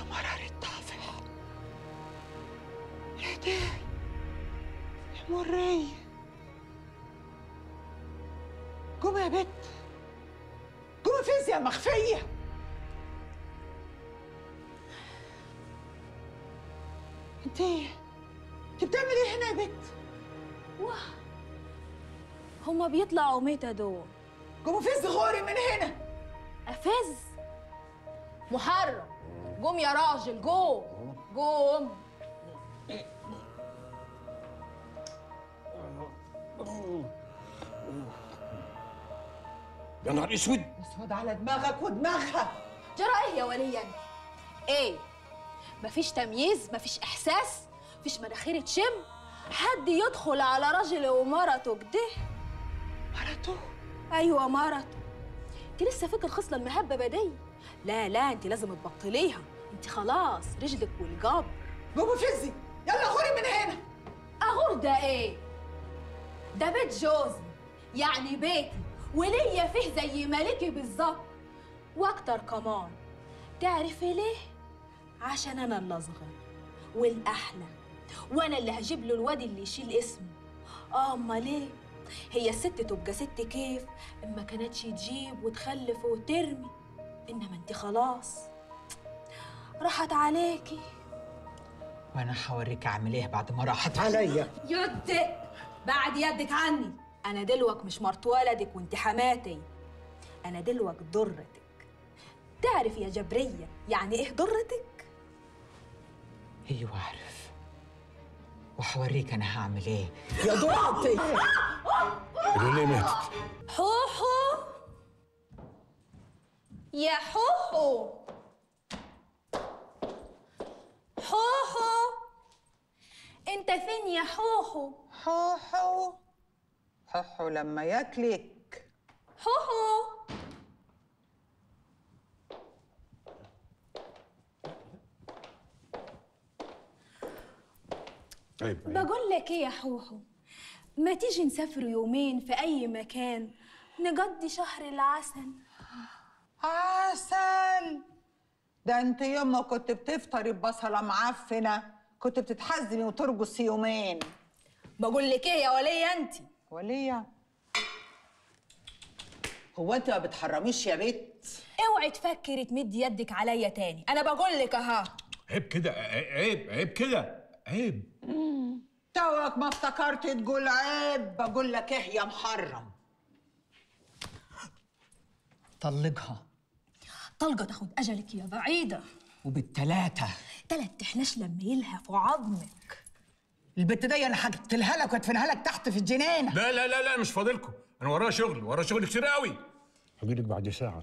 مرار الطافح يا دي يا مرية قومي يا بت قومي فيزياء مخفية انت انت بتعملي ايه هنا يا بت؟ واه هما بيطلعوا متى دول قومي فز غوري من هنا أفز محرم قوم يا راجل قوم قوم يا نهار اسود اسود على دماغك ودماغها جرى ايه يا ولي انت ايه مفيش تمييز مفيش احساس مفيش مناخير تشم حد يدخل على راجل ومرته كده مرته ايوه مرته انت لسه فاكر الخصله المهببه دي لا لا انت لازم تبطليها انت خلاص رجلك والجبر قومي فزي يلا غوري من هنا اغور ده ايه ده بيت جوزي يعني بيتي وليا فيه زي ملكي بالظبط واكتر كمان تعرفي ليه عشان انا اللي اصغر والاحلى وانا اللي هجيب له الواد اللي يشيل اسمه اه امال ليه هي الست تبقى ست كيف اما كانتش تجيب وتخلف وترمي انما انت خلاص راحت عليكي وانا هوريك اعمل ايه بعد ما راحت عليا يدك بعد يدك عني انا دلوك مش مرت ولدك وانت حماتي انا دلوك ضرتك تعرف يا جبريه يعني ايه ضرتك ايوه عارف وهوريك انا هعمل ايه يا ضرتي ليه ماتت حوحو يا حوحو حوحو انت فين يا حوحو حوحو حوحو لما ياكلك حوحو عيب عيب بقول لك ايه يا حوحو ما تيجي نسافر يومين في اي مكان نقضي شهر العسل عسل ده انت يوم ما كنت بتفطري ببصله معفنه كنت بتتحزمي وترقصي يومين بقول لك ايه يا وليه انت ولية هو انت ما بتحرميش يا بت اوعي تفكري تمد يدك عليا تاني انا بقول لك اها عيب كده عيب عيب كده عيب توك ما افتكرت تقول عيب بقول لك ايه يا محرم طلقها طلقه تاخد اجلك يا بعيده وبالتلاتة تلات تحناش لما يلهفوا عظمك البت دي انا هقتلها لك وادفنها لك تحت في الجنينه لا لا لا لا مش فاضلكم انا ورايا شغل ورايا شغل كتير قوي هجيلك بعد ساعه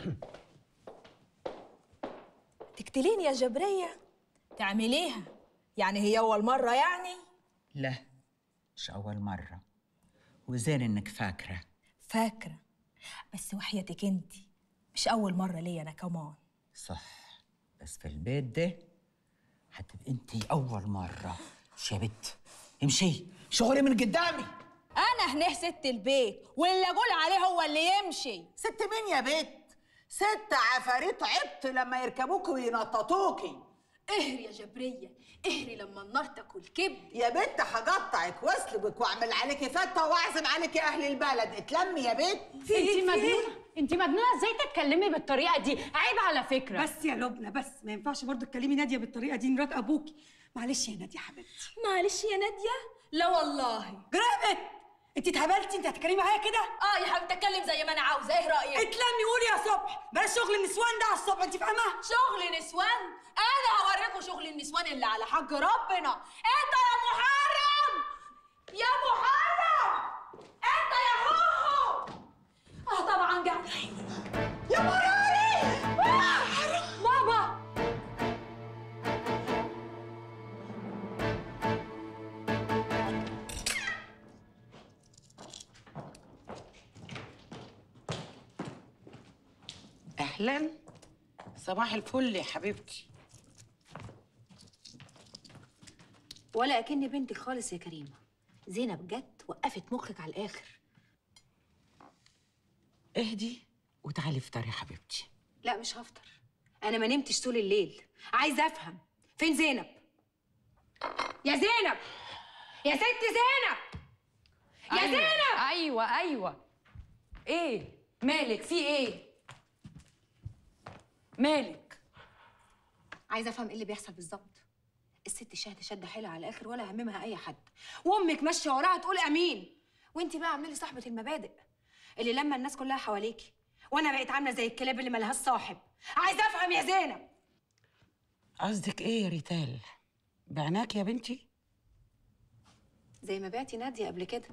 تقتليني يا جبريه تعمليها يعني هي اول مره يعني لا مش اول مره وزين انك فاكره فاكره بس وحياتك انت مش اول مره ليا انا كمان صح بس في البيت ده هتبقى انت اول مره مش يا بت امشي شغلي من قدامي انا هنه ست البيت واللي اقول عليه هو اللي يمشي ست مين يا بت ست عفاريت عبط لما يركبوك وينططوكي اهري يا جبريه اهري لما النار تاكل كبد يا بت هقطعك واسلبك واعمل عليكي فته واعزم عليكي اهل البلد اتلمي يا بت انت مجنونه انت مجنونه ازاي تتكلمي بالطريقه دي عيب على فكره بس يا لبنى بس ما ينفعش برضه تكلمي ناديه بالطريقه دي مرات ابوكي معلش يا ناديه حبيبتي معلش يا ناديه لا والله جرأت انت اتهبلتي انت هتتكلمي معايا كده اه يا حبيبتي اتكلم زي ما انا عاوزه ايه رايك اتلمي قولي يا صبح بلاش شغل النسوان ده على الصبح انت فاهمه شغل نسوان انا هوريكم شغل النسوان اللي على حق ربنا انت يا محرم يا محرم انت يا خوخو اه طبعا جا يا مراري ماما اهلا صباح الفل يا حبيبتي ولا اكني بنتك خالص يا كريمه زينب جت وقفت مخك على الاخر اهدي وتعالي افطري يا حبيبتي لا مش هفطر انا ما نمتش طول الليل عايزه افهم فين زينب يا زينب يا ست زينب يا أيوة. زينب ايوه ايوه ايه مالك في ايه مالك عايزه افهم ايه اللي بيحصل بالظبط الست شاهده شده حيلها على الاخر ولا هممها اي حد وامك ماشيه وراها تقول امين وانت بقى عامله لي صاحبه المبادئ اللي لما الناس كلها حواليكي وانا بقيت عامله زي الكلاب اللي ملهاش صاحب عايزه افهم يا زينب قصدك ايه يا ريتال بعناك يا بنتي زي ما بعتي ناديه قبل كده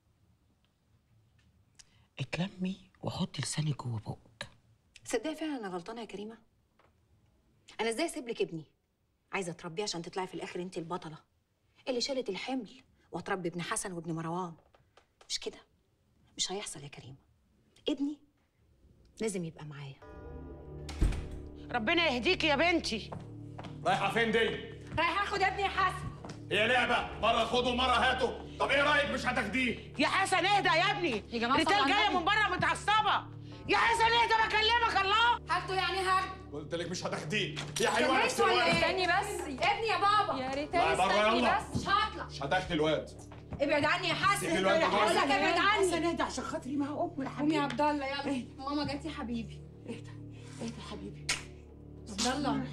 اتلمي وحطي لسانك جوه بقك تصدقي فعلا انا غلطانه يا كريمه انا ازاي اسيب لك ابني عايزه تربيه عشان تطلعي في الاخر انت البطله اللي شالت الحمل وتربي ابن حسن وابن مروان مش كده مش هيحصل يا كريمه ابني لازم يبقى معايا ربنا يهديكي يا بنتي رايحه فين دي؟ رايح اخد ابني يا حسن هي لعبه مره خده مره هاته طب ايه رايك مش هتاخديه؟ يا حسن اهدى يا ابني يا جماعة ريتال صلوا على جايه النبي. من بره متعصبه يا حسن اهدى بكلمك الله هاخده يعني هاخده قلت لك مش هتاخديه يا حيوان كملت ولا ايه؟ استني بس ابني يا بابا يا ريت لا، بره استني يلا. بس مش هطلع مش هتاخدي الواد ابعد عني يا حسن سيبي الواد بقول جوه. لك ابعد عني حسن اهدى عشان خاطري مع امي يا قوم حبيبي يا عبد الله يلا ماما جت يا حبيبي اهدى اهدى يا حبيبي عبد الله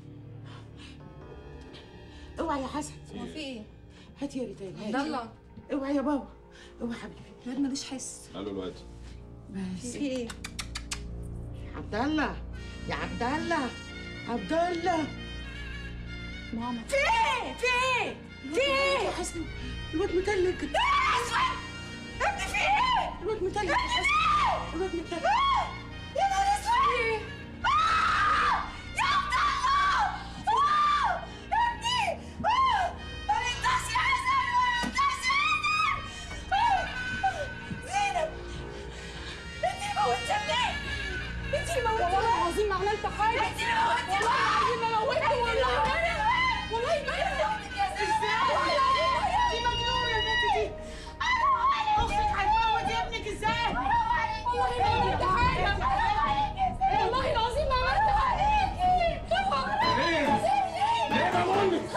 اوعى يا حسن هو في ايه؟ هاتي يا ريتال عبد هاتي. الله اوعى يا بابا اوعى حبيبي الواد ملوش حس قالوا الواد بس في ايه؟ عبد الله يا عبد الله عبد الله ماما في ايه في ايه في ايه يا حسن الواد متلج ابني في ايه؟ الواد متلج يا حسن الواد متلج يا نهار اسود يا عبد الله ابني ما بينطقش يا حسن ما بينطقش يا حسن زينب انت اللي موتتي ابني انت اللي موتتي والله العظيم ما عملت حاجه انت اللي موتتي والله العظيم ما موتته والله والله ما موتتك يا زينب دي مجنونه البنت دي اختك هتموت ابنك ازاي والله ما عملت حاجه والله العظيم ما عملت حاجه ليه؟ ليه بقول لك؟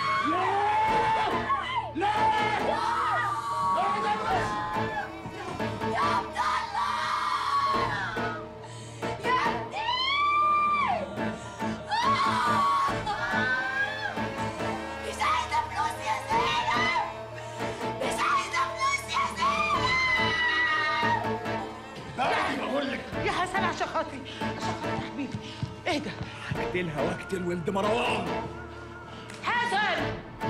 يا عبد الله يا ابني مش عايزه فلوس يا زينب مش عايزه فلوس يا زينب لا بقول لك يا حسن عشان خاطري عشان خاطري يا حبيبي اهدى هقتلها واقتل ولد مروان حسن